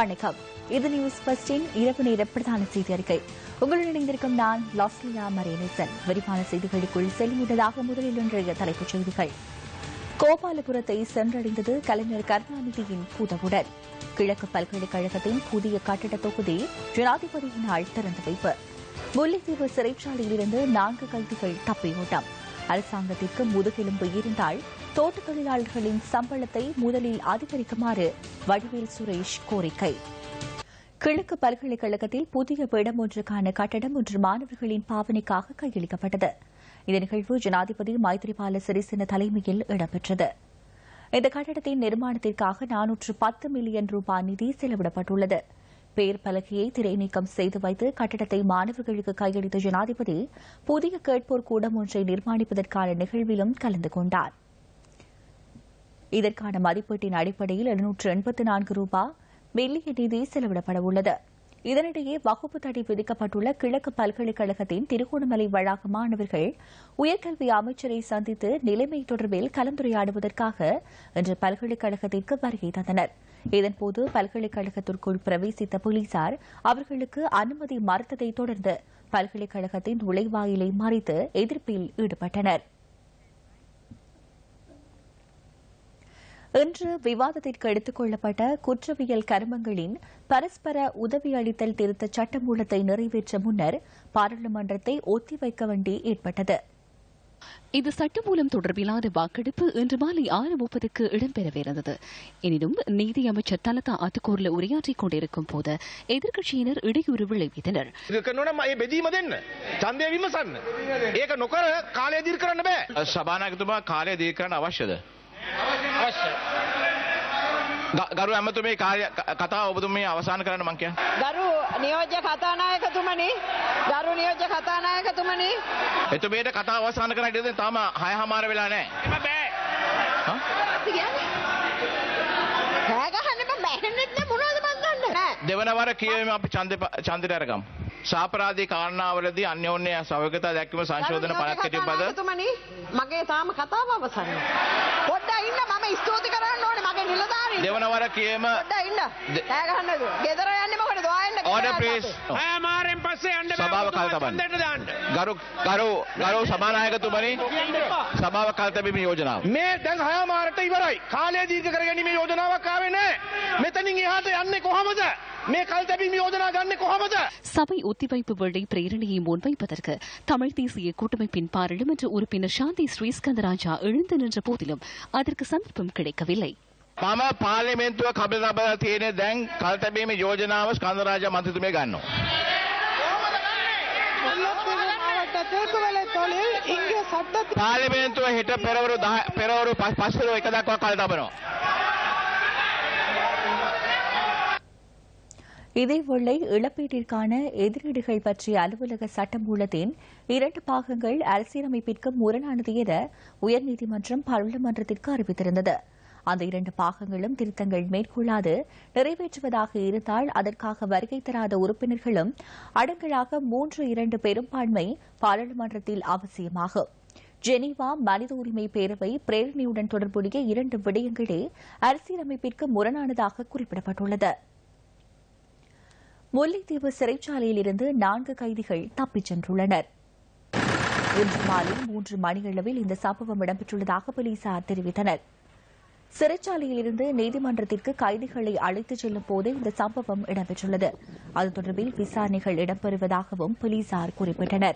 வணக்கம் இது நியூஸ் பஸ்டின் இரவு நேர பிரதான செய்தி அறிக்கை உங்களுடன் இணைந்திருக்கும் நான் லாஸ்லியா மரேனேசன் விரிவான செய்திகளுக்குள் செல்லுமுன்னதாக முதலில் இன்றைய தலைப்புச் செய்திகள் கோபாலபுரத்தை சென்றடைந்தது கலைஞர் கருணாநிதியின் பூதவுடன் கிழக்கு பல்கலைக்கழகத்தின் புதிய கட்டட தொகுதி ஜனாதிபதியினால் திறந்து வைப்பு முல்லைத்தீவு சிறைச்சாலையிலிருந்து நான்கு கைதிகள் தப்பியோட்டம் அரசாங்கத்திற்கு முதுகெலும்பு இருந்தால் தோட்டத் தொழிலாளர்களின் சம்பளத்தை முதலில் அதிகரிக்குமாறு வடிவேல் சுரேஷ் கோரிக்கை கிழக்கு பல்கலைக்கழகத்தில் புதிய பீடம் ஒன்றுக்கான கட்டடம் ஒன்று மாணவர்களின் பாவனைக்காக கையளிக்கப்பட்டது இந்த நிகழ்வு ஜனாதிபதி மைத்ரிபால சிறிசேன தலைமையில் இடம்பெற்றது இந்த கட்டடத்தின் நிர்மாணத்திற்காக நானூற்று பத்து மில்லியன் ரூபாய் நிதி செலவிடப்பட்டுள்ளது பேர் பலகையை திரைநீக்கம் செய்து வைத்து கட்டடத்தை மாணவர்களுக்கு கையளித்த ஜனாதிபதி புதிய கேட்போர் கூடம் ஒன்றை நிர்மாணிப்பதற்கான நிகழ்விலும் கலந்து கொண்டார் இதற்கான மதிப்பீட்டின் அடிப்படையில் எழுநூற்று எண்பத்து நான்கு ரூபாய் மில்லியன் நிதி செலவிடப்பட உள்ளது இதனிடையே வகுப்பு தடை விதிக்கப்பட்டுள்ள கிழக்கு பல்கலைக்கழகத்தின் திருகோணமலை வளாக மாணவர்கள் உயர்கல்வி அமைச்சரை சந்தித்து நிலைமை தொடர்பில் கலந்துரையாடுவதற்காக இன்று பல்கலைக்கழகத்திற்கு வருகை தந்தனர் இதன்போது பல்கலைக்கழகத்திற்குள் பிரவேசித்த போலீசார் அவர்களுக்கு அனுமதி மறுத்ததைத் தொடர்ந்து பல்கலைக்கழகத்தின் நுழைவாயிலை மறித்து எதிர்ப்பில் ஈடுபட்டனர் இன்று விவாதத்திற்கு எடுத்துக் கொள்ளப்பட்ட குற்றவியல் கருமங்களின் பரஸ்பர உதவி அளித்தல் திருத்த சட்டமூலத்தை நிறைவேற்ற முன்னர் பாராளுமன்றத்தை ஒத்திவைக்க வேண்டி ஏற்பட்டது இது சட்டமூலம் தொடர்பிலான வாக்கெடுப்பு இன்று மாலை ஆறு முப்பதுக்கு இடம்பெறவிருந்தது எனினும் நீதி அமைச்சர் தலதா அத்துக்கூர்ல உரையாற்றிக் கொண்டிருக்கும் போது எதிர்க்கட்சியினர் இடையூறு விளைவித்தனர் ඒක කරනවනම් මේ බෙදීම දෙන්න. ඡන්දය විමසන්න. ඒක නොකර කාලය දීර්ඝ කරන්න බෑ. සභානායකතුමා කාලය දී කරන්න අවශ්‍යද? ග- ගරු ඇමතුමේ කාර්ය ක- කතාව ඔබතුමේ අවසන් කරන්න මං කියන්නේ. ගරු නියෝජ්‍ය කතානායකතුමනි ගරු නියෝජ්‍ය කතානායකතුමනි එතුමියට කතාව අවසන් කරන්න ඉඩ දෙන්න තාම 6 හමාර වෙලා නැහැ. එම බෑ. හා? රෑගහන්න බැහැනෙත්න මොනවද මන්දන්න නෑ දෙවන වර කියවීම අපි ඡන්දෙ ප- ඡන්දෙට අරගමු. සාපරාධී කාරණාවලදී අන්‍යෝන්‍ය සහයෝගිතා දැක්වීම සංශෝධන පළක් කෙටිය පද තුමනි මගේ තාම කතාව අවසන්න පොඩ්ඩ ඉන්න මම ස්තුති කරන්න ඕනේ මගේ නිලධාරී දෙවන වර කියවීම පොඩ්ඩ ඉන්න දෙ- රෑගහන්න ගෙදර යන්නේ මොකටද වායන්න ඕඩර් ප්ලීස්. හය මාරෙන් පස්සේ යන්න බෑ. සභාව ඔබතුමා කල් තබන්න. ඡන්දයට දාන්න. ගරු ගරු ගරු සභානායකතුමනි සභාව කල් තැබීමේ යෝජනාව. මේ දැන් හය මාරට ඉවරයි. කාලය දීර්ඝ කරගැනීමේ යෝජනාවක් ආවේ නැහැ. මෙතනින් එහාට යන්නේ කොහමද? මේ කල් තැබීම යෝජනා ගන්නේ කොහමද? சபை ஒத்திவைப்பு வேளை பிரேரணையை முன்வைப்பதற்கு தமிழ் தேசிய கூட்டமைப்பின் பாராளுமன்ற உறுப்பினர் சாந்தி ஸ்ரீஸ்கந்தராஜா எழுந்து நின்ற போதிலும் அதற்கு சந்தர்ப்பம் கிடைக்கவில்லை මම පාර්ලිමේන්තුව කබල තබලා තියෙන දැන් කල් තැබීමේ යෝජනාව ස්කන්ධරාජ මන්ත්‍රීතුමිය ගන්නවා. පාර්ලිමේන්තුව හෙට පෙරවරු 10 පෙරවරු 5 එක දක්වා කල් තබනවා. இதேவேளை இழப்பீட்டிற்கான எதிரீடுகள் பற்றிய அலுவலக சட்டமூலத்தின் இரண்டு பாகங்கள் அரசியலமைப்பிற்கு முரணானது என உயர்நீதிமன்றம் பாராளுமன்றத்திற்கு அறிவித்திருந்தது அந்த இரண்டு பாகங்களும் திருத்தங்கள் மேற்கொள்ளாது நிறைவேற்றுவதாக இருந்தால் அதற்காக வருகை தராத உறுப்பினர்களும் அடங்கலாக மூன்று இரண்டு பெரும்பான்மை பாராளுமன்றத்தில் அவசியமாகும் ஜெனீவா மனித உரிமை பேரவை பிரேரணையுடன் தொடர்புடைய இரண்டு விடயங்களே அரசியலமைப்பிற்கு முரணானதாக குறிப்பிடப்பட்டுள்ளது முல்லைத்தீவு சிறைச்சாலையில் இருந்து நான்கு கைதிகள் தப்பிச் சென்றுள்ளனர் இன்று மாலை மூன்று மணியளவில் இந்த சம்பவம் இடம்பெற்றுள்ளதாக போலீசார் தெரிவித்தனர் சிறைச்சாலையில் இருந்து நீதிமன்றத்திற்கு கைதிகளை அழைத்துச் செல்லும் போது இந்த சம்பவம் இடம்பெற்றுள்ளது அது தொடர்பில் விசாரணைகள் இடம்பெறுவதாகவும் போலீசார் குறிப்பிட்டனர்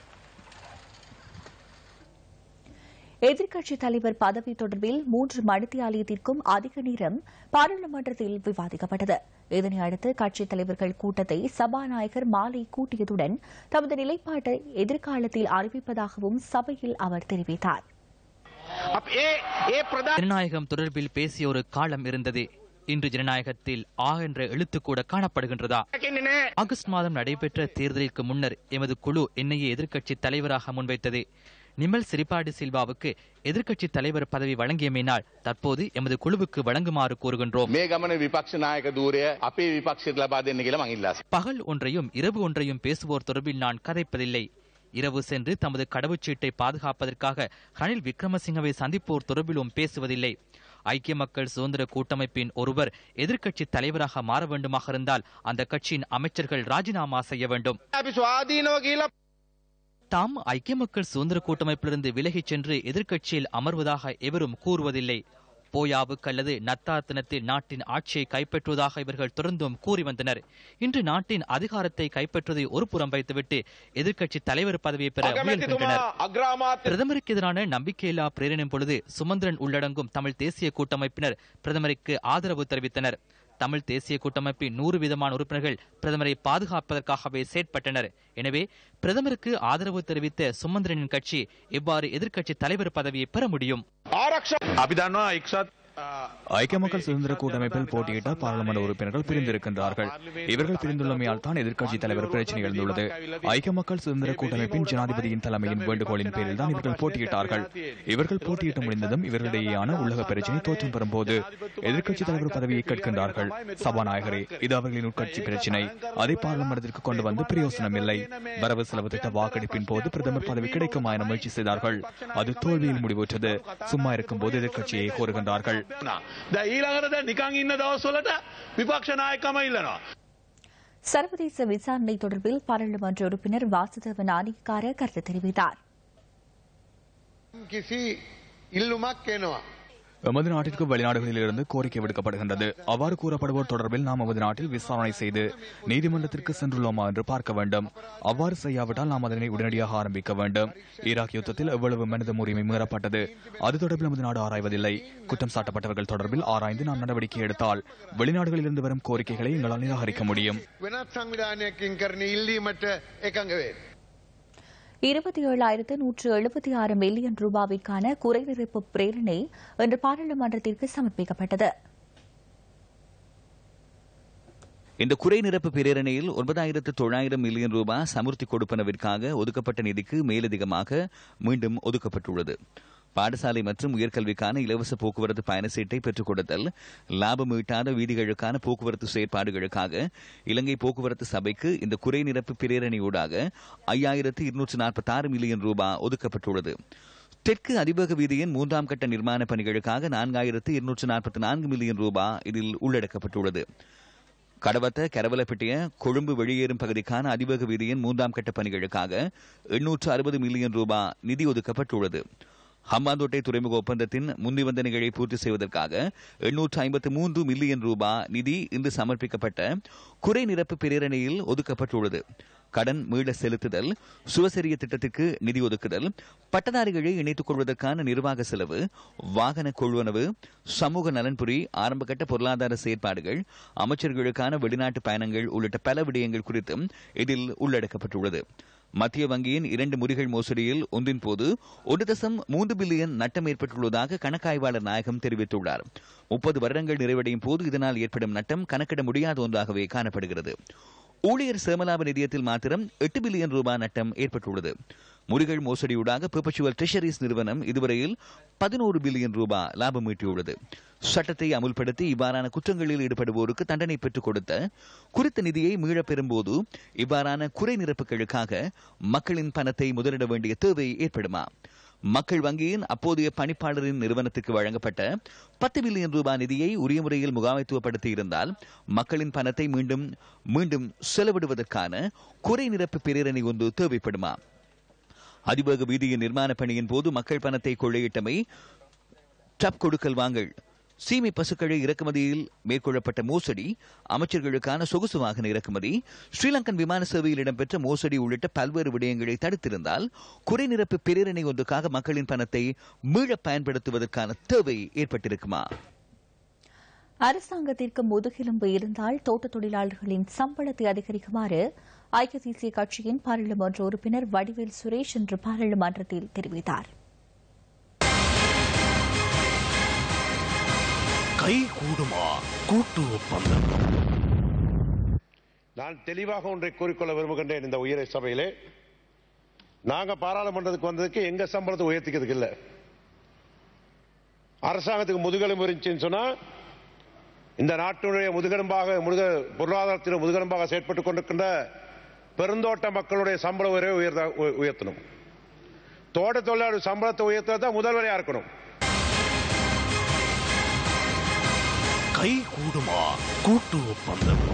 எதிர்க்கட்சித் தலைவர் பதவி தொடர்பில் மூன்று மணித்தியாலயத்திற்கும் அதிக நேரம் பாராளுமன்றத்தில் விவாதிக்கப்பட்டது இதனை அடுத்து கட்சித் தலைவர்கள் கூட்டத்தை சபாநாயகர் மாலை கூட்டியதுடன் தமது நிலைப்பாட்டை எதிர்காலத்தில் அறிவிப்பதாகவும் சபையில் அவர் தெரிவித்தார் අප ඒ ඒ ප්‍රධාන ஜனநாயகம் தொடர்பில் பேசிய ஒரு காலம் இருந்தது இன்று ஜனநாயகத்தில் ஆ என்ற எழுத்து கூட காணப்படுகின்றதா කියන්නේ නෑ. ஆகஸ்ட் மாதம் நடைபெற்ற தேர்தலிற்கு முன்னர் எமது குழு என்னையே எதிர்க்கட்சி தலைவராக முன்வைத்தது நிமல் சிரிபாடி சில்வாவுக்கு எதிர்க்கட்சி தலைவர் பதவி வழங்கியமையினால் தற்போது எமது குழுவுக்கு வழங்குமாறு கூறுகின்றோம் මේ ගමන විපක්ෂ නායක දූරය අපේ විපක්ෂයට ලබා දෙන්න කියලා මං ඉල්ලා සිටිනවා. பகல் ஒன்றையும் இரவு ஒன்றையும் பேசுவோர் தொடர்பில் நான் கதைப்பதில்லை இரவு சென்று தமது கடவுச்சீட்டை பாதுகாப்பதற்காக ரணில் விக்ரமசிங்கவை சந்திப்போர் தொடர்பிலும் பேசுவதில்லை ஐக்கிய மக்கள் சுதந்திர கூட்டமைப்பின் ஒருவர் எதிர்க்கட்சி தலைவராக மாற வேண்டுமாக இருந்தால் அந்த கட்சியின் அமைச்சர்கள் ராஜினாமா செய்ய வேண்டும் අපි ස්වාධීනව කියලා தாம் ஐக்கிய மக்கள் சுதந்திர கூட்டமைப்பிலிருந்து விலகிச் சென்று எதிர்க்கட்சியில் அமர்வதாக எவரும் கூறுவதில்லை போயாவுக்கு அல்லது நத்தாத்தினத்தில் நாட்டின் ஆட்சியை கைப்பற்றுவதாக இவர்கள் தொடர்ந்தும் கூறி வந்தனர் இன்று நாட்டின் அதிகாரத்தை கைப்பற்றுவதை ஒரு புறம் வைத்துவிட்டு எதிர்க்கட்சி தலைவர் பதவியை பெற முயல்கின்றனர் අගමැතිතුමා අග්‍රාමාත්‍ය பிரதமருக்கு எதிரான நம்பிக்கையில்லா பிரேரணின் பொழுது சுமந்திரன் உள்ளடங்கும் தமிழ் தேசிய கூட்டமைப்பினர் பிரதமருக்கு ஆதரவு தெரிவித்தனர் தமிழ் தேசிய கூட்டமைப்பின் நூறு விதமான உறுப்பினர்கள் பிரதமரை பாதுகாப்பதற்காகவே செயற்பட்டனர் எனவே பிரதமருக்கு ஆதரவு தெரிவித்த சுமந்திரனின் கட்சி இவ்வாறு எதிர்க்கட்சி தலைவர் பதவியை பெற முடியும் ආරක්ෂ අපි දන්නවා එක්සත් ஐக்கிய மக்கள் சுதந்திர கூட்டமைப்பில் போட்டியிட்ட பாராளுமன்ற உறுப்பினர்கள் பிரிந்திருக்கின்றார்கள் இவர்கள் பிரிந்துள்ளமையால் தான் எதிர்க்கட்சி தலைவர் பிரச்சனை எழுந்துள்ளது ஐக்கிய மக்கள் சுதந்திர கூட்டமைப்பின் ஜனாதிபதியின் தலைமையின் வேண்டுகோளின் பேரில் தான் இவர்கள் போட்டியிட்டார்கள் இவர்கள் போட்டியிட்டு முடிந்ததும் இவர்களிடையேயான உள்ளக பிரச்சனை தோற்றம் பெறும்போது எதிர்க்கட்சி தலைவர் பதவியை கேட்கின்றார்கள் சபாநாயகரே இது அவர்களின் உட்கட்சி பிரச்சினை அதை பாராளுமன்றத்திற்கு கொண்டு வந்து பிரயோசனம் இல்லை வரவு செலவு திட்ட வாக்கெடுப்பின் போது பிரதமர் பதவி கிடைக்குமா என முயற்சி செய்தார்கள் அது தோல்வியில் முடிவுற்றது சும்மா இருக்கும் போது எதிர்க்கட்சியை கோருகின்றார்கள் ද ඊළඟට දැන් නිකන් ඉන්න දවස්වලට විපක්ෂ නායකම ඉල්ලනවා. சர்வதேச விசாரணை தொடர்பில் பாராளுமன்ற உறுப்பினர் வாசுதேவ நாணயக்கார கருத்து தெரிவித்தார் කිසි ඉල්ලුමක් එනවා. எமது நாட்டிற்கு வெளிநாடுகளில் இருந்து கோரிக்கை விடுக்கப்படுகின்றது அவ்வாறு கூறப்படுவோர் தொடர்பில் நாம் எமது நாட்டில் விசாரணை செய்து நீதிமன்றத்திற்கு சென்றுள்ளோமா என்று பார்க்க வேண்டும் அவ்வாறு செய்யாவிட்டால் நாம் அதனை உடனடியாக ஆரம்பிக்க வேண்டும் ஈராக் யுத்தத்தில் எவ்வளவு மனித உரிமை மீறப்பட்டது அது தொடர்பில் நமது நாடு ஆராய்வதில்லை குற்றம் சாட்டப்பட்டவர்கள் தொடர்பில் ஆராய்ந்து நாம் நடவடிக்கை எடுத்தால் வெளிநாடுகளில் இருந்து வரும் கோரிக்கைகளை எங்களால் நிராகரிக்க முடியும் වෙනත් සංවිධානයකින් කරන ඉල්ලීමට එකඟ වේ. இருபத்தி ஏழாயிரத்து நூற்று எழுபத்தி ஆறு மில்லியன் ரூபாவிற்கான குறைநிறைப்பு பிரேரணை இன்று பாராளுமன்றத்திற்கு சமர்ப்பிக்கப்பட்டது இந்த குறை நிரப்பு பிரேரணையில் ஒன்பதாயிரத்து தொள்ளாயிரம் மில்லியன் ரூபாய் சமுர்த்தி கொடுப்பனவிற்காக ஒதுக்கப்பட்ட நிதிக்கு மேலதிகமாக மீண்டும் ஒதுக்கப்பட்டுள்ளது பாடசாலை மற்றும் உயர்கல்விக்கான இலவச போக்குவரத்து பயண சீட்டை பெற்றுக் கொடுத்தல் லாபம் ஈட்டாத வீதிகளுக்கான போக்குவரத்து செயற்பாடுகளுக்காக இலங்கை போக்குவரத்து சபைக்கு இந்த குறை நிரப்பு பிரேரணையூடாக ஐயாயிரத்து இருநூற்று நாற்பத்தாறு மில்லியன் ரூபாய் ஒதுக்கப்பட்டுள்ளது தெற்கு அதிவேக வீதியின் மூன்றாம் கட்ட நிர்மாண பணிகளுக்காக நான்காயிரத்து இருநூற்று நாற்பத்தி நான்கு மில்லியன் ரூபாய் இதில் உள்ளடக்கப்பட்டுள்ளது கடவத்த கரவலப்பட்டிய கொழும்பு வெளியேறும் பகுதிக்கான அதிவேக வீதியின் மூன்றாம் கட்ட பணிகளுக்காக எண்ணூற்று அறுபது மில்லியன் ரூபாய் நிதி ஒதுக்கப்பட்டுள்ளது ஹம்பாந்தோட்டை துறைமுக ஒப்பந்தத்தின் முன்னிபந்தனைகளை பூர்த்தி செய்வதற்காக எண்ணூற்று ஐம்பத்து மூன்று மில்லியன் ரூபாய் நிதி இன்று சமர்ப்பிக்கப்பட்ட குறை நிரப்பு பிரேரணையில் ஒதுக்கப்பட்டுள்ளது கடன் மீள செலுத்துதல் சுவசரிய திட்டத்திற்கு நிதி ஒதுக்குதல் பட்டதாரிகளை இணைத்துக் கொள்வதற்கான நிர்வாக செலவு வாகன கொள்வனவு சமூக நலன்புரி ஆரம்பகட்ட பொருளாதார செயற்பாடுகள் அமைச்சர்களுக்கான வெளிநாட்டு பயணங்கள் உள்ளிட்ட பல விடயங்கள் குறித்தும் இதில் உள்ளடக்கப்பட்டுள்ளது மத்திய வங்கியின் இரண்டு முறிகள் மோசடியில் ஒன்றின் போது ஒரு தசம் மூன்று பில்லியன் நட்டம் ஏற்பட்டுள்ளதாக கணக்காய்வாளர் நாயகம் தெரிவித்துள்ளார் முப்பது வருடங்கள் நிறைவடையும் போது இதனால் ஏற்படும் நட்டம் கணக்கிட முடியாத ஒன்றாகவே காணப்படுகிறது ஊழியர் சேமலாப நிதியத்தில் மாத்திரம் எட்டு பில்லியன் ரூபாய் நட்டம் ஏற்பட்டுள்ளது முறிகள் மோசடியூடாக பெர்பச்சுவல் ட்ரெஷரிஸ் நிறுவனம் இதுவரையில் பதினோரு பில்லியன் ரூபாய் லாபம் ஈட்டியுள்ளது சட்டத்தை அமுல்படுத்தி இவ்வாறான குற்றங்களில் ஈடுபடுவோருக்கு தண்டனை பெற்றுக் கொடுத்த குறித்த நிதியை மீளப் பெறும்போது இவ்வாறான குறை நிரப்புகளுக்காக மக்களின் பணத்தை முதலிட வேண்டிய தேவை ஏற்படுமா மக்கள் வங்கியின் அப்போதைய பணிப்பாளரின் நிறுவனத்துக்கு வழங்கப்பட்ட பத்து பில்லியன் ரூபாய் நிதியை உரிய முறையில் முகாமைத்துவப்படுத்தி இருந்தால் மக்களின் பணத்தை மீண்டும் மீண்டும் செலவிடுவதற்கான குறை நிரப்பு பிரேரணை ஒன்று தேவைப்படுமா அதிவேக வீதியின் நிர்மாண பணியின் போது மக்கள் பணத்தை கொள்ளையிட்டமை டப் கொடுக்கல் வாங்கல் சீமை பசுக்களை இறக்குமதியில் மேற்கொள்ளப்பட்ட மோசடி அமைச்சர்களுக்கான சொகுசு வாகன இறக்குமதி ஸ்ரீலங்கன் விமான சேவையில் இடம்பெற்ற மோசடி உள்ளிட்ட பல்வேறு விடயங்களை தடுத்திருந்தால் குறைநிரப்பு பிரேரணை ஒன்றுக்காக மக்களின் பணத்தை மீள பயன்படுத்துவதற்கான தேவை ஏற்பட்டிருக்குமா அரசாங்கத்திற்கு முதுகெலும்பு இருந்தால் தோட்ட தொழிலாளர்களின் சம்பளத்தை அதிகரிக்குமாறு ஐக்கிய தேசிய கட்சியின் பாராளுமன்ற உறுப்பினர் வடிவேல் சுரேஷ் இன்று பாராளுமன்றத்தில் தெரிவித்தார் கை கூடுமா கூட்டு ஒப்பந்தம் நான் தெளிவாக ஒன்றை கூறிக்கொள்ள விரும்புகின்றேன் இந்த உயர் சபையிலே நாங்க பாராளுமன்றத்துக்கு வந்ததுக்கு எங்க சம்பளத்தை உயர்த்திக்கிறதுக்கு இல்ல அரசாங்கத்துக்கு முதுகெலும்பு இருந்துச்சுன்னு சொன்னா இந்த நாட்டினுடைய முதுகெலும்பாக முதுக பொருளாதாரத்தின் முதுகெலும்பாக செயற்பட்டுக் கொண்டிருக்கின்ற பெருந்தோட்ட மக்களுடைய சம்பள உயர்வை உயர்த்த உ- உயர்த்தணும் தோட்ட தொழிலாளர் சம்பளத்தை உயர்த்ததான் முதல் வேலையா இருக்கணும் கூடுமா கூட்டு ஒப்பந்தம்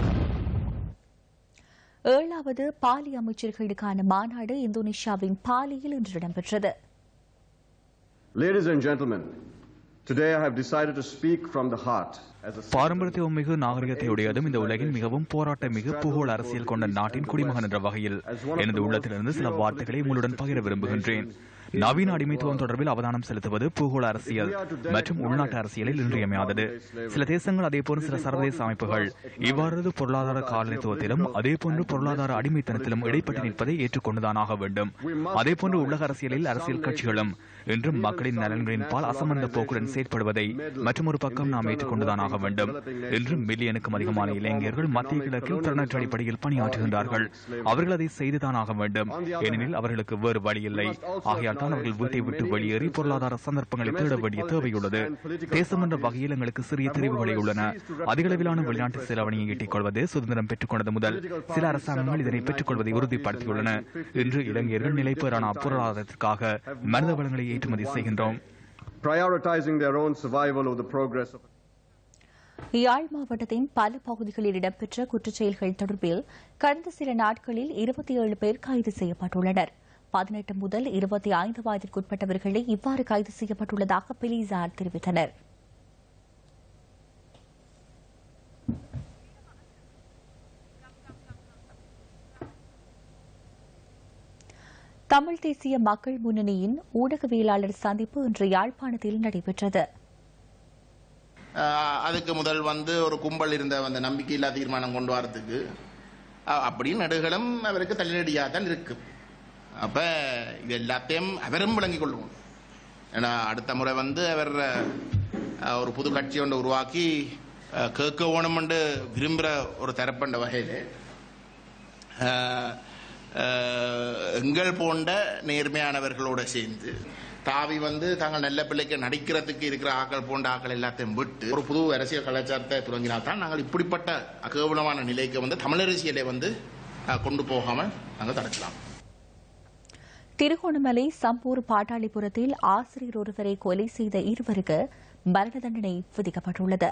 ஏழாவது பாலி அமைச்சர்களுக்கான மாநாடு இந்தோனேஷியாவின் பாலியில் இன்று இடம்பெற்றது Ladies and gentlemen, today I have decided to speak from the heart as a பாரம்பரியத்தை மிகு நாகரிகத்தை உடையதும் இந்த உலகின் மிகவும் போராட்ட மிகு புகழ் அரசியல் கொண்ட நாட்டின் குடிமகன் என்ற வகையில் எனது உள்ளத்திலிருந்து சில வார்த்தைகளை உங்களுடன் பகிர விரும்புகின்றேன் நவீன அடிமைத்துவம் தொடர்பில் அவதானம் செலுத்துவது பூகோள அரசியல் மற்றும் உள்நாட்டு அரசியலில் இன்றியமையாதது சில தேசங்கள் அதேபோன்று சில சர்வதேச அமைப்புகள் இவ்வாறு பொருளாதார காலனித்துவத்திலும் அதேபோன்று பொருளாதார அடிமைத்தனத்திலும் இடைப்பட்டு நிற்பதை ஏற்றுக்கொண்டுதான் ஆக வேண்டும் அதேபோன்று உலக அரசியலில் அரசியல் கட்சிகளும் இன்றும் மக்களின் நலன்களின் பால் அசமந்த போக்குடன் செயற்படுவதை மற்றும் ஒரு பக்கம் நாம் ஏற்றுக்கொண்டுதான் ஆக வேண்டும் இன்றும் மில்லியனுக்கும் அதிகமான இளைஞர்கள் மத்திய கிழக்கில் திறனற்ற அடிப்படையில் பணியாற்றுகின்றார்கள் அவர்கள் அதை செய்துதான் ஆக வேண்டும் ஏனெனில் அவர்களுக்கு வேறு வழி இல்லை ஆகையால் தான் அவர்கள் வீட்டை விட்டு வெளியேறி பொருளாதார சந்தர்ப்பங்களை தேட வேண்டிய தேவையுள்ளது தேசம் என்ற வகையில் எங்களுக்கு சிறிய தெரிவுகளை உள்ளன அதிகளவிலான வெளிநாட்டு செலவணியை ஈட்டிக் கொள்வது சுதந்திரம் பெற்றுக் கொண்டது முதல் சில அரசாங்கங்கள் இதனை பெற்றுக் கொள்வதை உறுதிப்படுத்தியுள்ளன இன்று இளைஞர்கள் நிலைப்பேறான பொருளாதாரத்திற்காக மனித வளங்களை ஏற்றுமதி செய்கின்றோம் prioritizing their own survival over the progress of யாழ் மாவட்டத்தின் பல பகுதிகளில் இடம்பெற்ற குற்றச்செயல்கள் தொடர்பில் கடந்த சில நாட்களில் இருபத்தி ஏழு பேர் கைது செய்யப்பட்டுள்ளனர் பதினெட்டு முதல் இருபத்தி ஐந்து வயதிற்குட்பட்டவர்களே இவ்வாறு கைது செய்யப்பட்டுள்ளதாக போலீசார் தெரிவித்தனர் தமிழ் தேசிய மக்கள் முன்னணியின் ஊடகவியலாளர் சந்திப்பு இன்று யாழ்ப்பாணத்தில் நடைபெற்றது ஆஹ் அதுக்கு முதல் வந்து ஒரு கும்பல் இருந்த அந்த நம்பிக்கையில்லா தீர்மானம் கொண்டு வரதுக்கு அ- அப்படி நடுகளும் அவருக்கு தள்ளினடியாக தான் இருக்கு அப்ப இது எல்லாத்தையும் அவரும் விளங்கிக் கொள்ளுவோம் ஏன்னா அடுத்த முறை வந்து அவர் அஹ், ஒரு புது கட்சி ஒன்று உருவாக்கி அஹ், கேட்க வேணுமென்று விரும்புகிற ஒரு தரப்பண்ட வகையில் எங்கள் போன்ற நேர்மையானவர்களோட சேர்ந்து தாவி வந்து தாங்கள் நல்ல பிள்ளைக்கு நடிக்கிறதுக்கு இருக்கிற ஆக்கள் போன்ற ஆக்கள் எல்லாத்தையும் விட்டு ஒரு புது அரசியல் கலாச்சாரத்தை தொடங்கினால்தான் நாங்கள் இப்படிப்பட்ட அகேவலமான நிலைக்கு வந்து தமிழரசியலை வந்து அஹ், கொண்டு போகாமல் நாங்கள் தடுக்கலாம் திருகோணமலை சம்பூர் பாட்டாளிபுரத்தில் ஆசிரியர் ஒருவரை கொலை செய்த இருவருக்கு மரண தண்டனை விதிக்கப்பட்டுள்ளது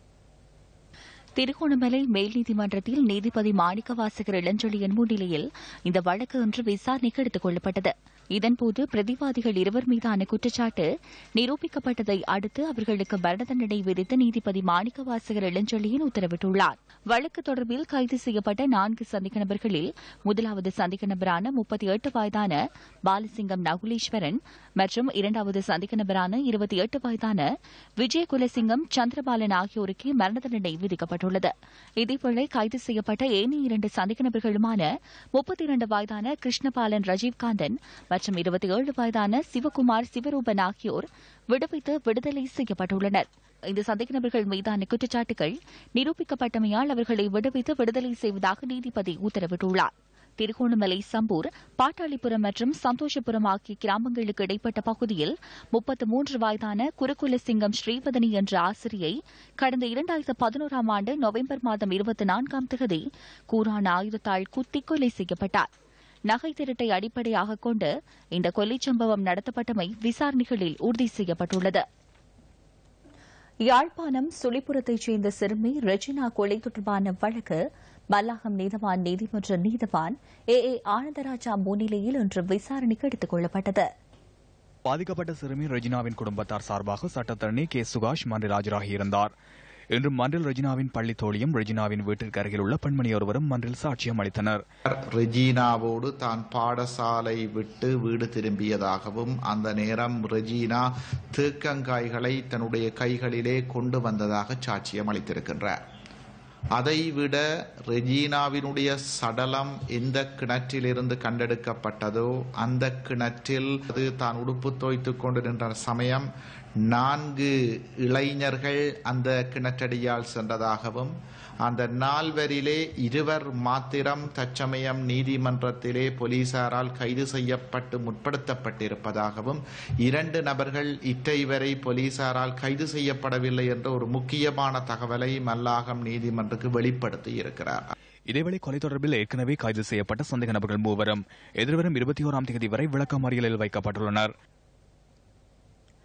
திருகோணமலை மேல் நீதிமன்றத்தில் நீதிபதி மாணிக்கவாசகர் இளஞ்செழியன் முன்னிலையில் இந்த வழக்கு இன்று விசாரணைக்கு எடுத்துக் கொள்ளப்பட்டது இதன்போது பிரதிவாதிகள் இருவர் மீதான குற்றச்சாட்டு நிரூபிக்கப்பட்டதை அடுத்து அவர்களுக்கு மரண தண்டனை விதித்து நீதிபதி மாணிக்கவாசகர் இளஞ்செழியன் உத்தரவிட்டுள்ளார் வழக்கு தொடர்பில் கைது செய்யப்பட்ட நான்கு சந்தேக நபர்களில் முதலாவது சந்தேக நபரான முப்பத்தி எட்டு வயதான பாலசிங்கம் நகுலீஸ்வரன் மற்றும் இரண்டாவது சந்தேக நபரான இருபத்தி எட்டு வயதான விஜய குலசிங்கம் சந்திரபாலன் ஆகியோருக்கு மரண தண்டனை விதிக்கப்பட்டுள்ளது இதேவேளை கைது செய்யப்பட்ட ஏனைய இரண்டு சந்தேக நபர்களுமான முப்பத்தி இரண்டு வயதான கிருஷ்ணபாலன் ரஜீவ்காந்தன் மற்றும் இருபத்தி ஏழு வயதான சிவகுமார் சிவரூபன் ஆகியோர் விடுவித்து விடுதலை செய்யப்பட்டுள்ளனர் இந்த சந்தேக நபர்கள் மீதான குற்றச்சாட்டுகள் நிரூபிக்கப்பட்டமையால் அவர்களை விடுவித்து விடுதலை செய்வதாக நீதிபதி உத்தரவிட்டுள்ளார் திருகோணமலை சம்பூர் பாட்டாளிபுரம் மற்றும் சந்தோஷபுரம் ஆகிய கிராமங்களுக்கு இடைப்பட்ட பகுதியில் முப்பத்து மூன்று வயதான குருகுலசிங்கம் ஸ்ரீவதனி என்ற ஆசிரியை கடந்த இரண்டாயிரத்து பதினோராம் ஆண்டு நவம்பர் மாதம் இருபத்தி நான்காம் தேதி கூரான ஆயுதத்தால் குத்தி கொலை செய்யப்பட்டார் நகை திருட்டை அடிப்படையாக கொண்டு இந்த கொலைச் சம்பவம் நடத்தப்பட்டமை விசாரணைகளில் உறுதி செய்யப்பட்டுள்ளது யாழ்ப்பாணம் சுழிபுரத்தைச் சேர்ந்த சிறுமி ரெஜினா கொலை தொடர்பான வழக்கு மல்லாகம் நீதவான் நீதிமன்ற நீதவான் ஏ ஏ ஆனந்தராஜா முன்னிலையில் இன்று விசாரணைக்கு எடுத்துக் கொள்ளப்பட்டது பாதிக்கப்பட்ட சிறுமி ரெஜினாவின் குடும்பத்தார் சார்பாக சட்டத்தரணி கே சுகாஷ் மன்றில் ஆஜராகியிருந்தார் இன்று மன்றில் ரெஜினாவின் பள்ளி தோழியும் ரெஜினாவின் வீட்டிற்கு அருகில் உள்ள பெண்மணி ஒருவரும் மன்றில் சாட்சியம் அளித்தனர் ரெஜீனாவோடு தான் பாடசாலை விட்டு வீடு திரும்பியதாகவும் அந்த நேரம் ரெஜீனா தேக்கங்காய்களை தன்னுடைய கைகளிலே கொண்டு வந்ததாக சாட்சியம் அளித்திருக்கின்றார் அதைவிட ரெஜீனாவினுடைய சடலம் எந்த கிணற்றிலிருந்து கண்டெடுக்கப்பட்டதோ அந்த கிணற்றில் அது தான் உடுப்பு தோய்த்து கொண்டு நின்ற சமயம் நான்கு இளைஞர்கள் அந்த கிணற்றடியால் சென்றதாகவும் அந்த நால்வரிலே இருவர் மாத்திரம் தற்சமயம் நீதிமன்றத்திலே போலீசாரால் கைது செய்யப்பட்டு முற்படுத்தப்பட்டிருப்பதாகவும் இரண்டு நபர்கள் இற்றை வரை போலீசாரால் கைது செய்யப்படவில்லை என்ற ஒரு முக்கியமான தகவலை மல்லாகம் நீதிமன்றத்துக்கு வெளிப்படுத்தி இருக்கிறார் இதேவேளை கொலை தொடர்பில் ஏற்கனவே கைது செய்யப்பட்ட சந்தேக நபர்கள் மூவரும் எதிர்வரும் இருபத்தி ஓராம் தேதி வரை விளக்கமறியலில் வைக்கப்பட்டுள்ளனர்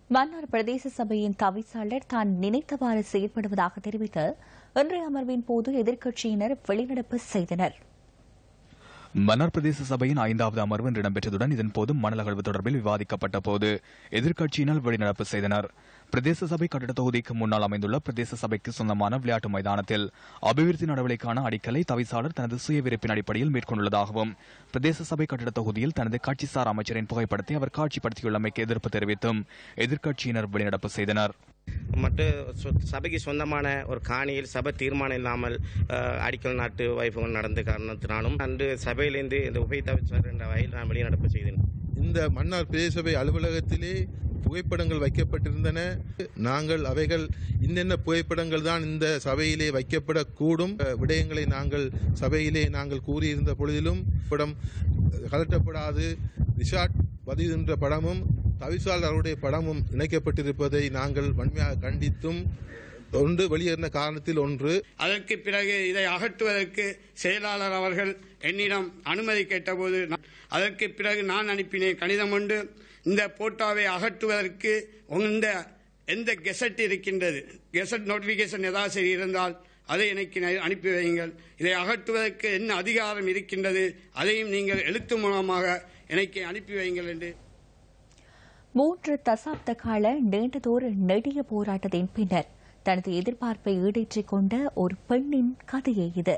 மன்னார் பிரதேச சபையின் தவிசாளர் தான் நினைத்தவாறு செயற்படுவதாக தெரிவித்து இன்றைய அமர்வின் போது எதிர்க்கட்சியினர் வெளிநடப்பு செய்தனர் மன்னார் பிரதேச சபையின் ஐந்தாவது அமர்வு இன்று இடம்பெற்றதுடன் இதன்போது மணல் அகழ்வு தொடர்பில் விவாதிக்கப்பட்ட போது எதிர்க்கட்சியினர் வெளிநடப்பு செய்தனர் பிரதேச சபை கட்டட தொகுதிக்கு முன்னால் அமைந்துள்ள பிரதேச சபைக்கு சொந்தமான விளையாட்டு மைதானத்தில் அபிவிருத்தி நடவடிக்கைக்கான அடிக்கலை தவிசாளர் தனது சுய விருப்பின் அடிப்படையில் மேற்கொண்டுள்ளதாகவும் பிரதேச சபை கட்டட தொகுதியில் தனது கட்சிசார் அமைச்சரின் புகைப்படத்தை அவர் காட்சிப்படுத்தியுள்ளமைக்கு எதிர்ப்பு தெரிவித்தும் எதிர்க்கட்சியினர் வெளிநடப்பு செய்தனர் மற்ற சொ- சபைக்கு சொந்தமான ஒரு காணியில் சபை தீர்மானம் இல்லாமல் அஹ், அடிக்கல் நாட்டு வைபவங்கள் நடந்த காரணத்தினாலும் அன்று சபையிலிருந்து இந்த உபய தவிசாளர் என்ற வகையில் நான் வெளிநடப்பு செய்தேன் இந்த மன்னார் பிரதேச சபை அலுவலகத்திலே புகைப்படங்கள் வைக்கப்பட்டிருந்தன நாங்கள் அவைகள் இன்னென்ன புகைப்படங்கள் தான் இந்த சபையிலே வைக்கப்படக்கூடும் அஹ், விடயங்களை நாங்கள் சபையிலே நாங்கள் கூறியிருந்த பொழுதிலும் படம் கலட்டப்படாது ரிஷாட் பதிகின்ற படமும் தவிசாளருடைய படமும் இணைக்கப்பட்டிருப்பதை நாங்கள் வன்மையாக கண்டித்தும் ஒன்று வெளியேறின காரணத்தில் ஒன்று அதற்கு பிறகு இதை அகற்றுவதற்கு செயலாளர் அவர்கள் என்னிடம் அனுமதி கேட்டபோது நான்- அதற்கு பிறகு நான் அனுப்பினேன் கடிதம் ஒன்று இந்த போட்டோவை அகற்றுவதற்கு இந்த எந்த கெசட் இருக்கின்றது கெசட் நோட்டிபிகேஷன் ஏதாவது சரி இருந்தால் அதை எனக்கு ந- அனுப்பி வையுங்கள் இதை அகற்றுவதற்கு என்ன அதிகாரம் இருக்கின்றது அதையும் நீங்கள் எழுத்து மூலமாக எனக்கு அனுப்பி வையுங்கள் என்று மூன்று தசாப்த கால நீண்டதோர் நெடிய போராட்டத்தின் பின்னர் தனது எதிர்பார்ப்பை ஈடேற்றிக் கொண்ட ஒரு பெண்ணின் கதையே இது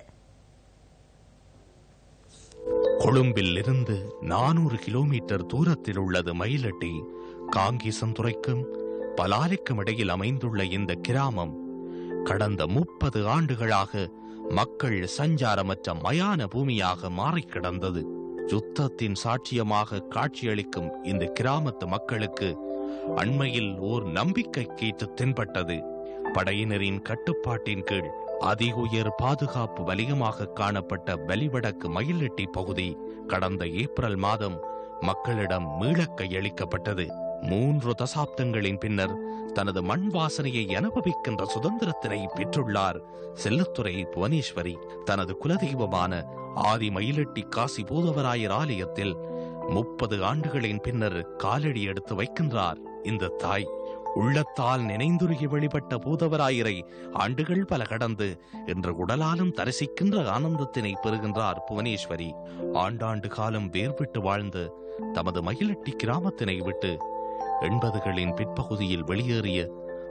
கொழும்பில் இருந்து நானூறு கிலோமீட்டர் தூரத்தில் உள்ளது மயிலட்டி காங்கேசந்துறைக்கும் பலாலிக்கும் இடையில் அமைந்துள்ள இந்த கிராமம் கடந்த முப்பது ஆண்டுகளாக மக்கள் சஞ்சாரமற்ற மயான பூமியாக மாறிக் கிடந்தது யுத்தத்தின் சாட்சியமாக காட்சியளிக்கும் இந்த கிராமத்து மக்களுக்கு அண்மையில் ஓர் நம்பிக்கை கீற்று தென்பட்டது படையினரின் கட்டுப்பாட்டின் கீழ் அதிக உயர் பாதுகாப்பு வலயமாக காணப்பட்ட வலிவடக்கு மயிலட்டி பகுதி கடந்த ஏப்ரல் மாதம் மக்களிடம் மீளக் கையளிக்கப்பட்டது மூன்று தசாப்தங்களின் பின்னர் தனது மண் வாசனையை அனுபவிக்கின்ற சுதந்திரத்தினை பெற்றுள்ளார் செல்லத்துறை புவனேஸ்வரி தனது குலதெய்வமான ஆதி மயிலட்டி காசி பூதவராயர் ஆலயத்தில் முப்பது ஆண்டுகளின் பின்னர் காலடி எடுத்து வைக்கின்றார் இந்த தாய் உள்ளத்தால் நினைந்துருகி வெளிப்பட்ட பூதவராயரை ஆண்டுகள் பல கடந்து இன்று உடலாலும் தரிசிக்கின்ற ஆனந்தத்தினை பெறுகின்றார் புவனேஸ்வரி ஆண்டாண்டு காலம் வேர்விட்டு வாழ்ந்து தமது மயிலட்டி கிராமத்தினை விட்டு எண்பதுகளின் பிற்பகுதியில் வெளியேறிய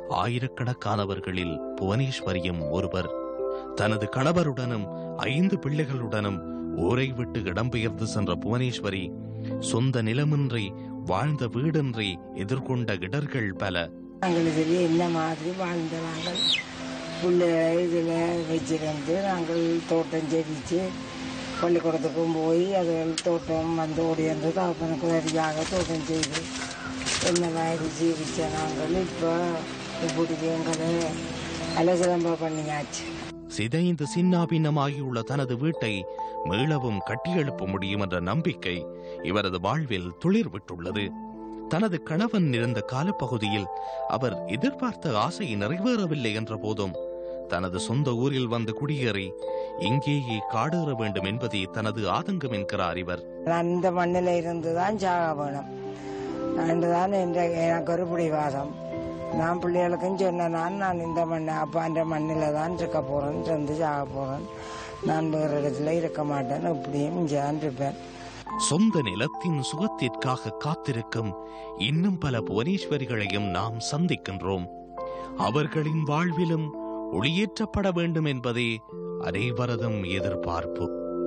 ஆயிரக்கணக்கானவர்களில் புவனேஸ்வரியும் ஒருவர் தனது கணவருடனும் ஐந்து பிள்ளைகளுடனும் ஊரை விட்டு இடம்பெயர்ந்து சென்ற புவனேஸ்வரி சொந்த நிலமின்றி வாழ்ந்த வீடின்றி எதிர்கொண்ட இடர்கள் பல நாங்கள் இதில் இந்த மாதிரி வாழ்ந்த நாங்கள் பிள்ளைகளை இதில் வச்சிருந்து நாங்கள் தோட்டம் செடிச்சு பள்ளிக்கூடத்துக்கும் போய் அதுகள் தோட்டம் வந்து ஓடியாந்து தகப்பனுக்கு வரியாக தோட்டம் செய்து என்ன மாதிரி ஜீவிச்ச நாங்கள் இப்போ இப்படி எங்களை அலசிலம்ப பண்ணியாச்சு சிதைந்து சின்னாபின்னமாகியுள்ள தனது வீட்டை மீளவும் கட்டியெழுப்ப முடியும் என்ற நம்பிக்கை இவரது வாழ்வில் துளிர் விட்டுள்ளது தனது கணவன் இருந்த காலப்பகுதியில் அவர் எதிர்பார்த்த ஆசை நிறைவேறவில்லை என்ற போதும் தனது சொந்த ஊரில் வந்து குடியேறி இங்கேயே காடேற வேண்டும் என்பதே தனது ஆதங்கம் என்கிறார் இவர் நான் இந்த மண்ணில் இருந்து தான் சாக வேணும் அன்று தான் என்ற எனக்கு ஒரு பிடிவாதம் நான் பிள்ளைகளுக்கும் சொன்னேன் நான் நான் இந்த மண் அப்பான்ற மண்ணில் தான் இருக்க போகிறேன் இருந்து சாக போகிறேன் நான் வேறு இடத்துல இருக்க மாட்டேன் இப்படியும் இங்கே தான் இருப்பேன் சொந்த நிலத்தின் சுகத்திற்காக காத்திருக்கும் இன்னும் பல புவனேஸ்வரிகளையும் நாம் சந்திக்கின்றோம் அவர்களின் வாழ்விலும் ஒளியேற்றப்பட வேண்டும் என்பதே அனைவரதும் எதிர்பார்ப்பு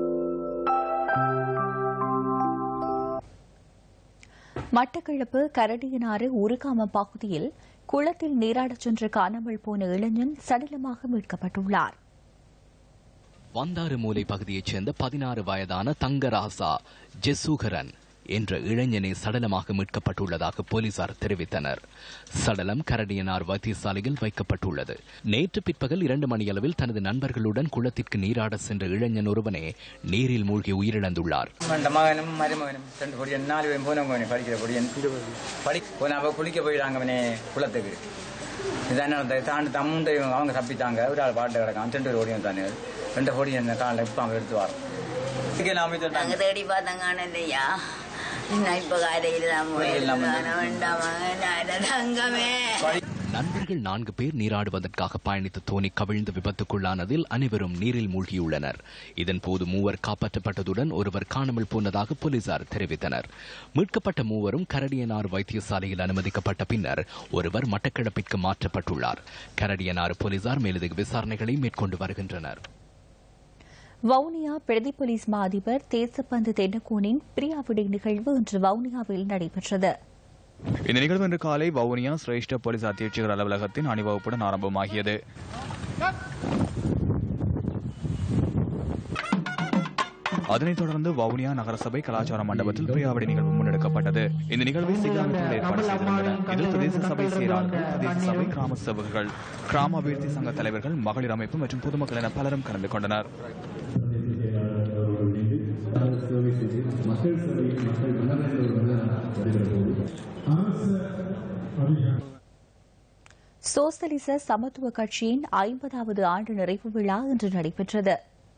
மட்டக்களப்பு கரடியனாறு உருகாமம் பகுதியில் குளத்தில் நீராடச் சென்று காணாமல் போன இளைஞன் சடலமாக மீட்கப்பட்டுள்ளார் வந்தாறுமூலை பகுதியைச் சேர்ந்த பதினாறு வயதான தங்கராசா ஜெசூகரன் என்ற இளைஞனை சடலமாக மீட்கப்பட்டுள்ளதாக போலீசார் தெரிவித்தனர் சடலம் கரடியனார் வைத்தியசாலையில் வைக்கப்பட்டுள்ளது நேற்று பிற்பகல் இரண்டு மணியளவில் தனது நண்பர்களுடன் குளத்திற்கு நீராட சென்ற இளைஞன் ஒருவனே நீரில் மூழ்கி உயிரிழந்துள்ளார் அந்த மகனும் மருமகனும் ரெண்டு பொடியன் நாலு பேரும் போனவங்க படிக்கிற பொடியன் படி போன அவ குளிக்க போயிடாங்க அவனே குளத்துக்கு இதான் தாண்டு தம்முண்டு அவங்க தப்பித்தாங்க ஒரு ஆள் பாட்டு கிடக்கான் ரெண்டு பேர் ஓடியும் தானே ரெண்டு பொடியன் காலில் இப்போ அவங்க எடுத்து வரோம் நாங்க தேடி பார்த்தங்கான இல்லையா நான் இப்ப காலையில் தான் வேண்டாமா தங்கமே நண்பர்கள் நான்கு பேர் நீராடுவதற்காக பயணித்த தோணி கவிழ்ந்து விபத்துக்குள்ளானதில் அனைவரும் நீரில் மூழ்கியுள்ளனர் இதன்போது மூவர் காப்பாற்றப்பட்டதுடன் ஒருவர் காணாமல் போனதாக போலீசார் தெரிவித்தனர் மீட்கப்பட்ட மூவரும் கரடியனார் வைத்தியசாலையில் அனுமதிக்கப்பட்ட பின்னர் ஒருவர் மட்டக்களப்பிற்கு மாற்றப்பட்டுள்ளார் கரடியனார் போலீசார் மேலதிக விசாரணைகளை மேற்கொண்டு வருகின்றனர் வவுனியா பிரதி போலீஸ் மா அதிபர் தேசப்பந்து தென்னகோனின் பிரியாவிடை நிகழ்வு இன்று வவுனியாவில் நடைபெற்றது இந்த நிகழ்வு இன்று காலை வவுனியா சிரேஷ்ட போலீஸ் அத்தியட்சகர் அலுவலகத்தின் அணிவகுப்புடன் ஆரம்பமாகியது அதனைத் தொடர்ந்து வவுனியா நகரசபை கலாச்சார மண்டபத்தில் பிரியாவடி நிகழ்வு முன்னெடுக்கப்பட்டது இந்த நிகழ்வை சில அமைப்புகள் ஏற்பாடு செய்திருந்தன இதில் பிரதேச சபை செயலாளர்கள் பிரதேச சபை கிராம சேவகர்கள் கிராம அபிவிருத்தி சங்க தலைவர்கள் மகளிர் அமைப்பு மற்றும் பொதுமக்கள் என பலரும் கலந்து கொண்டனர் சோசலிச சமத்துவ கட்சியின் ஐம்பதாவது ஆண்டு நிறைவு விழா இன்று நடைபெற்றது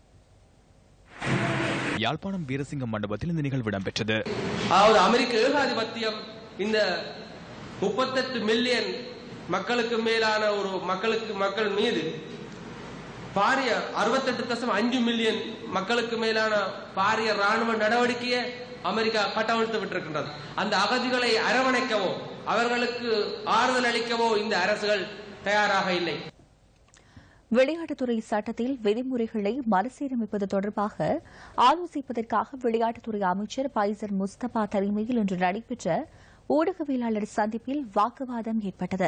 யாழ்ப்பாணம் வீரசிங்கம் மண்டபத்தில் இந்த நிகழ்வு இடம்பெற்றது அதாவது அமெரிக்க ஏகாதிபத்தியம் இந்த முப்பத்தெட்டு மில்லியன் மக்களுக்கு மேலான ஒரு மக்களுக்கு மக்கள் மீது பாரிய அறுபத்தெட்டு தசம் அஞ்சு மில்லியன் மக்களுக்கு மேலான பாரிய ராணுவ நடவடிக்கையை அமெரிக்கா கட்டவிழ்த்து விட்டிருக்கின்றது அந்த அகதிகளை அரவணைக்கவோ அவர்களுக்கு ஆறுதல் அளிக்கவோ இந்த அரசுகள் தயாராக இல்லை விளையாட்டுத்துறை சட்டத்தில் விதிமுறைகளை மறுசீரமைப்பது தொடர்பாக ஆலோசிப்பதற்காக விளையாட்டுத்துறை அமைச்சர் பைசர் முஸ்தபா தலைமையில் இன்று நடைபெற்ற ஊடகவியலாளர் சந்திப்பில் வாக்குவாதம் ஏற்பட்டது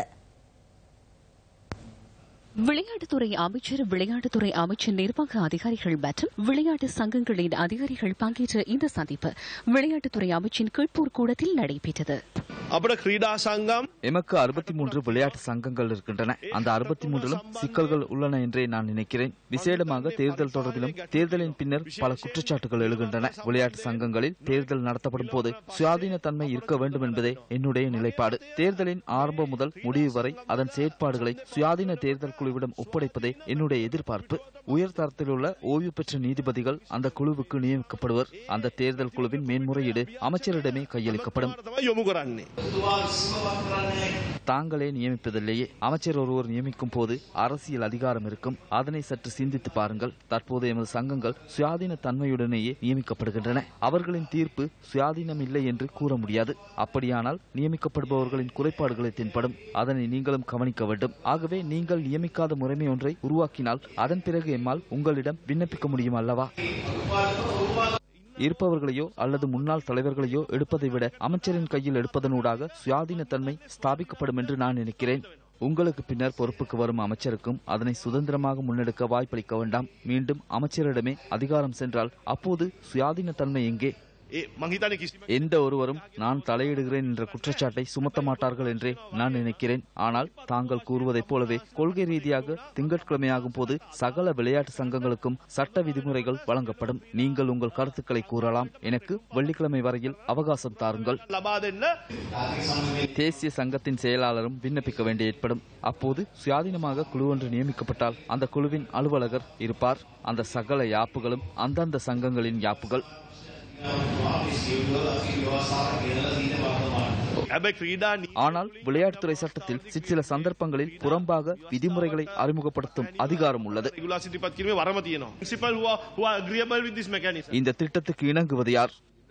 விளையாட்டுத்துறை அமைச்சர் விளையாட்டுத்துறை அமைச்சர் நிர்வாக அதிகாரிகள் மற்றும் விளையாட்டு சங்கங்களின் அதிகாரிகள் பங்கேற்ற இந்த சந்திப்பு விளையாட்டுத்துறை அமைச்சின் கீழ்ப்பூர் கூடத்தில் நடைபெற்றது අපට ක්‍රීඩා සංගම් எமக்கு அறுபத்தி மூன்று விளையாட்டு சங்கங்கள் இருக்கின்றன அந்த அறுபத்தி மூன்றிலும் சிக்கல்கள் உள்ளன என்றே நான் நினைக்கிறேன் விசேடமாக தேர்தல் தொடர்பிலும் தேர்தலின் பின்னர் பல குற்றச்சாட்டுகள் எழுகின்றன விளையாட்டு சங்கங்களில் தேர்தல் நடத்தப்படும் போது சுயாதீன தன்மை இருக்க வேண்டும் என்பதே என்னுடைய நிலைப்பாடு தேர்தலின் ஆரம்பம் முதல் முடிவு வரை அதன் செயற்பாடுகளை சுயாதீன தேர்தல் குழுவிடம் ஒப்படைப்பதே என்னுடைய எதிர்பார்ப்பு உயர் தரத்தில் உள்ள ஓய்வு பெற்ற நீதிபதிகள் அந்த குழுவுக்கு நியமிக்கப்படுவர் அந்த தேர்தல் குழுவின் மேன்முறையீடு அமைச்சரிடமே கையளிக்கப்படும் යොමු කරන්නේ. தாங்களே நியமிப்பதில்லையே அமைச்சர் ஒருவர் நியமிக்கும் போது அரசியல் அதிகாரம் இருக்கும் அதனை சற்று சிந்தித்து பாருங்கள் தற்போது எமது சங்கங்கள் சுயாதீன தன்மையுடனேயே நியமிக்கப்படுகின்றன அவர்களின் தீர்ப்பு சுயாதீனம் இல்லை என்று கூற முடியாது அப்படியானால் நியமிக்கப்படுபவர்களின் குறைபாடுகளை தென்படும் அதனை நீங்களும் கவனிக்க வேண்டும் ஆகவே நீங்கள் நியமிக்காத முறைமை ஒன்றை உருவாக்கினால் அதன் பிறகு எம்மால் உங்களிடம் விண்ணப்பிக்க முடியும் அல்லவா இருப்பவர்களையோ அல்லது முன்னாள் தலைவர்களையோ எடுப்பதை விட அமைச்சரின் கையில் எடுப்பதனூடாக சுயாதீனத்தன்மை ஸ்தாபிக்கப்படும் என்று நான் நினைக்கிறேன் உங்களுக்கு பின்னர் பொறுப்புக்கு வரும் அமைச்சருக்கும் அதனை சுதந்திரமாக முன்னெடுக்க வாய்ப்பளிக்க வேண்டாம் மீண்டும் அமைச்சரிடமே அதிகாரம் சென்றால் அப்போது சுயாதீனத்தன்மை எங்கே ඒ මංහිතන කිසි எந்த ஒருவரும் நான் தலையிடுகிறேன் என்ற குற்றச்சாட்டை சுமத்த மாட்டார்கள் என்றே நான் நினைக்கிறேன் ஆனால் தாங்கள் கூறுவதைப் போலவே கொள்கை ரீதியாக திங்கட்கிழமையாகும் போது சகல விளையாட்டு சங்கங்களுக்கும் சட்ட விதிமுறைகள் வழங்கப்படும் நீங்கள் உங்கள் கருத்துக்களை கூறலாம் எனக்கு வெள்ளிக்கிழமை வரையில் அவகாசம் தாருங்கள் ලබා දෙන්න தேசிய சங்கத்தின் செயலாளரும் விண்ணப்பிக்க வேண்டி ஏற்படும் அப்போது சுயாதீனமாக குழு ஒன்று நியமிக்கப்பட்டால் அந்த குழுவின் அலுவலகர் இருப்பார் அந்த சகல யாப்புகளும் அந்தந்த சங்கங்களின் யாப்புகள் හැබැයි ක්‍රීඩා ஆனால் விளையாட்டுத்துறை சட்டத்தில் சிற்சில சந்தர்ப்பங்களில் புறம்பாக விதிமுறைகளை அறிமுகப்படுத்தும் அதிகாரம் உள்ளது රෙගුලා සිටිපත් කිරීමේ වරම තියෙනවා. Principal who are, who are agreeable with this mechanism. இந்த திட்டத்துக்கு இணங்குவது யார்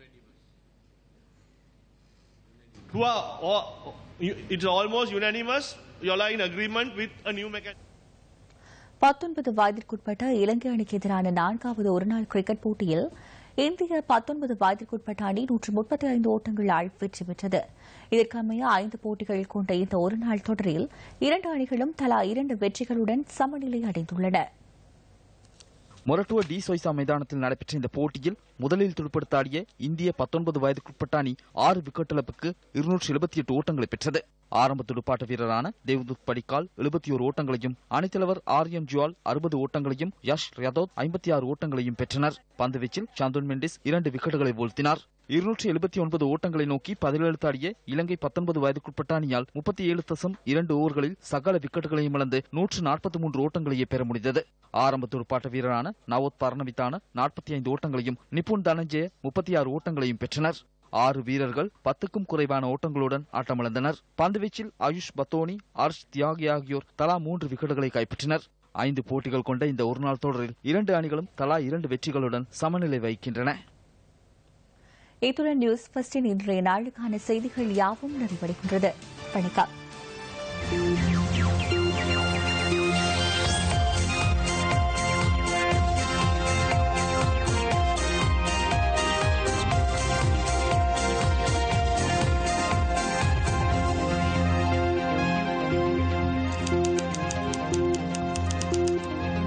Who are, or, it's almost unanimous. You all are in agreement with a new mechanism. பத்தொன்பது வயதிற்குட்பட்ட இலங்கை அணிக்கு எதிரான நான்காவது ஒருநாள் கிரிக்கெட் போட்டியில் இந்திய பத்தொன்பது வயதிற்குட்பட்ட அணி நூற்று முப்பத்தி ஐந்து ஓட்டங்களால் வெற்றி பெற்றது இதற்கமைய ஐந்து போட்டிகள் கொண்ட இந்த ஒருநாள் தொடரில் இரண்டு அணிகளும் தலா இரண்டு வெற்றிகளுடன் சமநிலை அடைந்துள்ளன மொரட்டுவ டி சொய்சா மைதானத்தில் நடைபெற்ற இந்த போட்டியில் முதலில் துடுப்படுத்தாடிய இந்திய பத்தொன்பது வயதுக்குட்பட்ட அணி ஆறு விக்கெட் இழப்புக்கு இருநூற்றி எழுபத்தி எட்டு ஓட்டங்களை பெற்றது ஆரம்ப துடுப்பாட்ட வீரரான தேவ்துத் படிக்கால் எழுபத்தி ஒரு ஓட்டங்களையும் அணித்தலைவர் ஆர்யன் ஜுவால் அறுபது ஓட்டங்களையும் யஷ் ரதோத் ஐம்பத்தி ஆறு ஓட்டங்களையும் பெற்றனர் பந்துவீச்சில் சாந்தோன் மெண்டிஸ் இரண்டு விக்கெட்டுகளை வீழ்த்தினார் இருநூற்றி எழுபத்தி ஒன்பது ஓட்டங்களை நோக்கி பதினேழு தாடிய இலங்கை பத்தொன்பது வயதுக்குட்பட்ட அணியால் முப்பத்தி ஏழு தசம் இரண்டு ஓவர்களில் சகல விக்கெட்டுகளையும் இழந்து நூற்று நாற்பத்தி மூன்று ஓட்டங்களையே பெற முடிந்தது ஆரம்ப துடுப்பாட்ட வீரரான நவோத் பர்ணவித்தான நாற்பத்தி ஐந்து ஓட்டங்களையும் நிபுன் தனஞ்சய முப்பத்தி ஆறு ஓட்டங்களையும் பெற்றனர் ஆறு வீரர்கள் பத்துக்கும் குறைவான ஓட்டங்களுடன் ஆட்டமிழந்தனர் பந்துவீச்சில் ஆயுஷ் பத்தோனி ஹர்ஷ் தியாகி ஆகியோர் தலா மூன்று விக்கெட்டுகளை கைப்பற்றினர் ஐந்து போட்டிகள் கொண்ட இந்த ஒருநாள் தொடரில் இரண்டு அணிகளும் தலா இரண்டு வெற்றிகளுடன் சமநிலை வகிக்கின்றன இத்துடன் நியூஸ் பஸ்டின் இன்றைய நாளுக்கான செய்திகள் யாவும் நிறைவடைகின்றது வணக்கம்